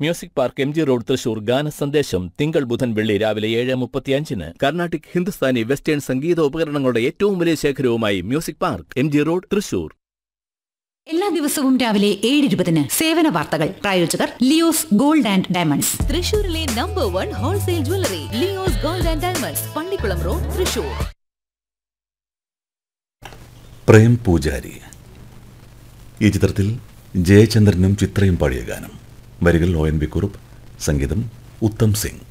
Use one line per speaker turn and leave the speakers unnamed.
music park M G road Thrissur ഗാന സന്ദേശം തിങ്കൾ ബുധൻ വെള്ളി രാവിലെ ഏഴ് മുപ്പത്തിയഞ്ചിന് കർണാട്ടിക് ഹിന്ദുസ്ഥാനി വെസ്റ്റേൺ സംഗീത ഉപകരണങ്ങളുടെ ഏറ്റവും വലിയ ശേഖരവുമായി music park M G road Thrissur
എല്ലാ ദിവസവും രാവിലെ ഏഴ് ഇരുപതിന് സേവന വാർത്തകൾ പ്രായോജകർ ലിയോസ് ഗോൾഡ് ആൻഡ് ഡയമണ്ട്സ്
തൃശൂരിലെ number one wholesale jewellery Leo's gold and diamonds Pallikulam road Thrissur
Prem Poojari ഈ ചിത്രത്തിൽ ജയചന്ദ്രനും ചിത്രയും പാടിയ ഗാനം വരികൾ ഒ എൻ ബി കുറുപ്പ് സംഗീതം ഉത്തം സിംഗ്